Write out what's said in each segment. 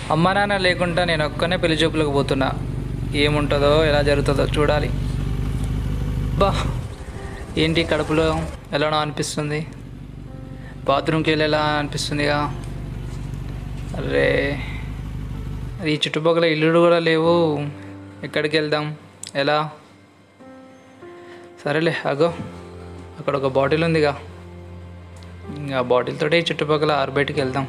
అమ్మ నాన్న లేకుండా నేను ఒక్కనే పెళ్లి చూపులకు పోతున్నా ఏముంటుందో ఎలా జరుగుతుందో చూడాలి బా ఏంటి కడుపులో ఎలానో అనిపిస్తుంది బాత్రూమ్కి వెళ్ళి ఎలా అనిపిస్తుందిగా అరే ఈ చుట్టుపక్కల ఇల్లులు కూడా లేవు ఎక్కడికి వెళ్దాం ఎలా సరేలే అగో అక్కడ ఒక బాటిల్ ఉందిగా ఇంకా బాటిల్ తోటే ఈ చుట్టుపక్కల ఆరు బయటికి వెళ్దాం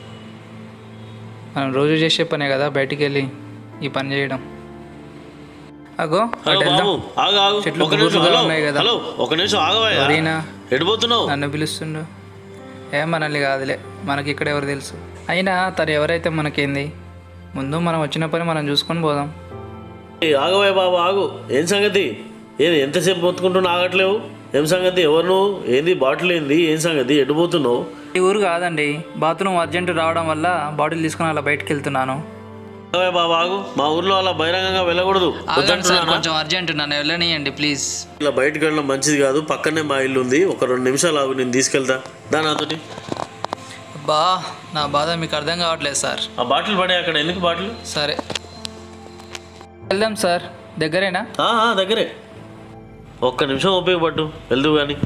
మనం రోజు చేసే పనే కదా బయటికి వెళ్ళి ఈ పని చేయడం అగో హలో అటు వెళ్దాం బాబు ఆగు ఆగు చెట్లు ఒక నిమిషం గుబురుగా హలో ఉన్నాయి కదా. హలో ఒక నిమిషం ఆగవయ్యా ఎవరైనా ఎడిపోతున్నావు నన్ను పిలుస్తుండు ఏ మనల్ని కాదులే మనకి ఇక్కడ ఎవరు తెలుసు అయినా తను ఎవరైతే మనకేంది ముందు మనం వచ్చిన పని మనం చూసుకొని పోదాం ఏయ్, ఆగవయ్య బాబు ఆగు ఏం సంగతి ఏది ఎంతసేపు మొత్తుకుంటున్నా ఆగట్లేవు ఏం సంగతి ఎవరు నువ్వు ఏంది బాటిల్ ఏంది ఏం సంగతి ఎడిపోతున్నావు ఈ ఊరు కాదండి బాత్రూమ్ అర్జెంట్ రావడం వల్ల బాటిల్ తీసుకుని అలా బయటకు వెళ్తున్నాను ఆగవయ్య బాబు ఆగు మా ఊర్లో అలా బహిరంగంగా వెళ్ళకూడదు వద్దంటున్నానా? కొంచెం అర్జెంట్ నన్ను వెళ్ళనియండి ప్లీజ్ ఇలా బయటకు వెళ్ళడం మంచిది కాదు పక్కనే మా ఇల్లు ఉంది ఒక రెండు నిమిషాలు ఆగు నేను తీసుకెళ్తా దా నాతోటి బా నా బాధ మీకు అర్థం కావట్లేదు సార్ ఆ బాటిల్ పడే అక్కడ ఎందుకు బాటిల్ సరే వెళ్దాం సార్ దగ్గరేనా ఆ, ఆ, దగ్గరే ఒక్క నిమిషం ఉపయోగపట్టు వెళ్దు కానీ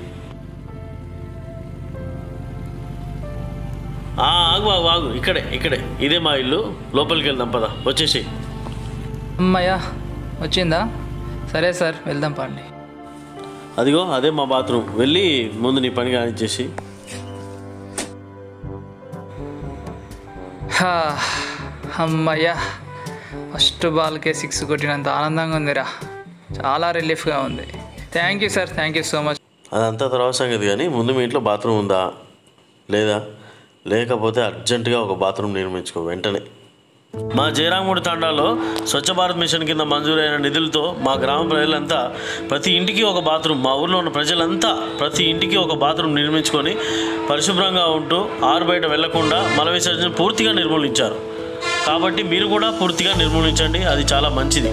ఆ, ఆగు ఆగు ఆగు ఇక్కడే ఇక్కడే ఇదే మా ఇల్లు లోపలికి వెళ్దాం పద వచ్చేసి అమ్మయ్యా వచ్చిందా సరే సార్ వెళ్దాం పండి అదిగో అదే మా బాత్రూమ్ వెళ్ళి ముందు నీ పని కానిచ్చేసి హా, అమ్మయ్యా ఫస్ట్ బాల్కే సిక్స్ కొట్టినంత ఆనందంగా ఉందిరా చాలా రిలీఫ్గా ఉంది thank you sir thank you so much అదంతా తర్వాత సంగతి కానీ ముందు మీ ఇంట్లో బాత్రూమ్ ఉందా లేదా లేకపోతే అర్జెంటుగా ఒక బాత్రూమ్ నిర్మించుకో వెంటనే మా జయరాముడి తాండాలో స్వచ్ఛ భారత్ మిషన్ కింద మంజూరైన నిధులతో మా గ్రామ ప్రజలంతా ప్రతి ఇంటికి ఒక బాత్రూమ్ మా ఊర్లో ఉన్న ప్రజలంతా ప్రతి ఇంటికి ఒక బాత్రూమ్ నిర్మించుకొని పరిశుభ్రంగా ఉంటూ ఆరు బయట వెళ్లకుండా మల విసర్జన పూర్తిగా నిర్మూలించారు కాబట్టి మీరు కూడా పూర్తిగా నిర్మూలించండి అది చాలా మంచిది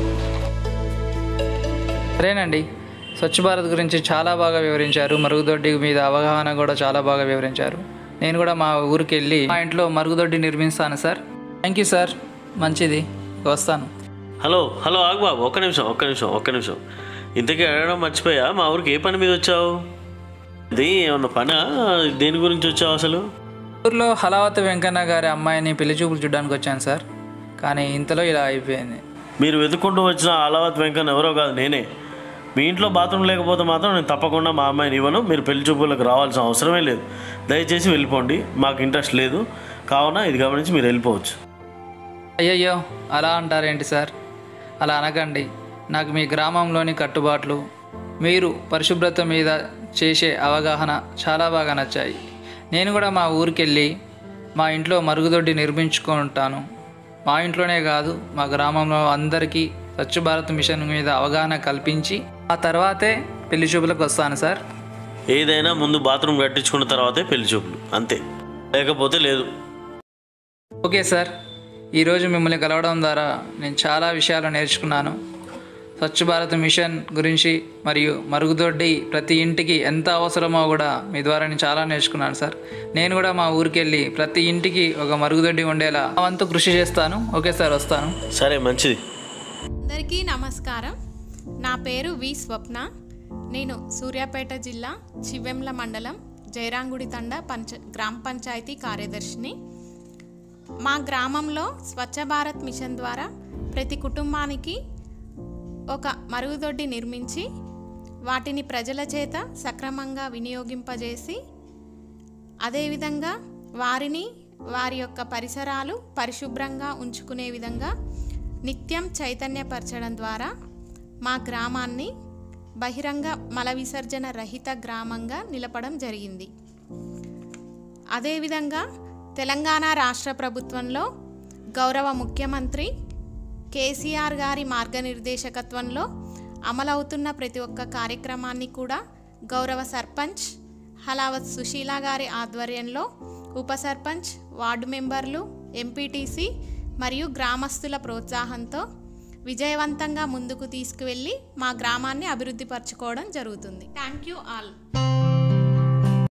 సరేనండి స్వచ్ఛ భారత్ గురించి చాలా బాగా వివరించారు మరుగుదొడ్డి మీద అవగాహన కూడా చాలా బాగా వివరించారు నేను కూడా మా ఊరికి వెళ్ళి మా ఇంట్లో మరుగుదొడ్డి నిర్మిస్తాను సార్ థ్యాంక్ యూ సార్ మంచిది వస్తాను హలో హలో ఆగు బాబు ఒక్క నిమిషం ఒక్క నిమిషం ఒక్క నిమిషం ఇంతకీ అడగడం మర్చిపోయా మా ఊరికి ఏ పని మీద వచ్చావు ఇది ఏమన్నా పనా దేని గురించి వచ్చావు అసలు ఊర్లో హలావత్ వెంకన్న గారి అమ్మాయిని పెళ్లి చూపులు చూడడానికి వచ్చాను సార్ కానీ ఇంతలో ఇలా అయిపోయింది మీరు వెతుక్కుంటూ వచ్చిన అలావత్ వెంకన్న ఎవరో కాదు నేనే మీ ఇంట్లో బాత్రూమ్ లేకపోతే మాత్రం నేను తప్పకుండా మా అమ్మాయిని ఇవ్వను మీరు పెళ్లి చూపులకు రావాల్సిన అవసరమే లేదు దయచేసి వెళ్ళిపోండి మాకు ఇంట్రెస్ట్ లేదు కావున ఇది గమనించి మీరు వెళ్ళిపోవచ్చు అయ్యయ్యో అలా అంటారేంటి సార్ అలా అనకండి నాకు మీ గ్రామంలోని కట్టుబాట్లు మీరు పరిశుభ్రత మీద చేసే అవగాహన చాలా బాగా నచ్చాయి నేను కూడా మా ఊరికి వెళ్ళి మా ఇంట్లో మరుగుదొడ్డి నిర్మించుకుంటాను మా ఇంట్లోనే కాదు మా గ్రామంలో అందరికీ స్వచ్ఛ భారత్ మిషన్ మీద అవగాహన కల్పించి ఆ తర్వాతే పెళ్లి చూపులకు వస్తాను సార్ ఏదైనా ముందు బాత్రూమ్ కట్టించుకున్న తర్వాతే పెళ్లి చూపులు అంతే లేకపోతే లేదు ఓకే సార్ ఈరోజు మిమ్మల్ని కలవడం ద్వారా నేను చాలా విషయాలు నేర్చుకున్నాను స్వచ్ఛ భారత్ మిషన్ గురించి మరియు మరుగుదొడ్డి ప్రతి ఇంటికి ఎంత అవసరమో కూడా మీ ద్వారా నేను చాలా నేర్చుకున్నాను సార్ నేను కూడా మా ఊరికి వెళ్ళి ప్రతి ఇంటికి ఒక మరుగుదొడ్డి ఉండేలా నా వంతు కృషి చేస్తాను ఓకే సార్ వస్తాను సరే మంచిది అందరికీ నమస్కారం నా పేరు వి స్వప్న నేను సూర్యాపేట జిల్లా చివెంల మండలం జైరాంగుడి తండ పంచ గ్రామ పంచాయతీ కార్యదర్శిని మా గ్రామంలో స్వచ్ఛ భారత్ మిషన్ ద్వారా ప్రతి కుటుంబానికి ఒక మరుగుదొడ్డి నిర్మించి వాటిని ప్రజల చేత సక్రమంగా వినియోగింపజేసి అదేవిధంగా వారిని వారి యొక్క పరిసరాలు పరిశుభ్రంగా ఉంచుకునే విధంగా నిత్యం చైతన్యపరచడం ద్వారా మా గ్రామాన్ని బహిరంగ మల విసర్జన రహిత గ్రామంగా నిలపడం జరిగింది అదేవిధంగా తెలంగాణ రాష్ట్ర ప్రభుత్వంలో గౌరవ ముఖ్యమంత్రి కేసీఆర్ గారి మార్గనిర్దేశకత్వంలో అమలవుతున్న ప్రతి ఒక్క కార్యక్రమాన్ని కూడా గౌరవ సర్పంచ్ హలావత్ సుశీల గారి ఆధ్వర్యంలో ఉప సర్పంచ్ వార్డు మెంబర్లు ఎంపీటీసీ మరియు గ్రామస్తుల ప్రోత్సాహంతో విజయవంతంగా ముందుకు తీసుకువెళ్ళి మా గ్రామాన్ని అభివృద్ధి పరచుకోవడం జరుగుతుంది థ్యాంక్ యూ ఆల్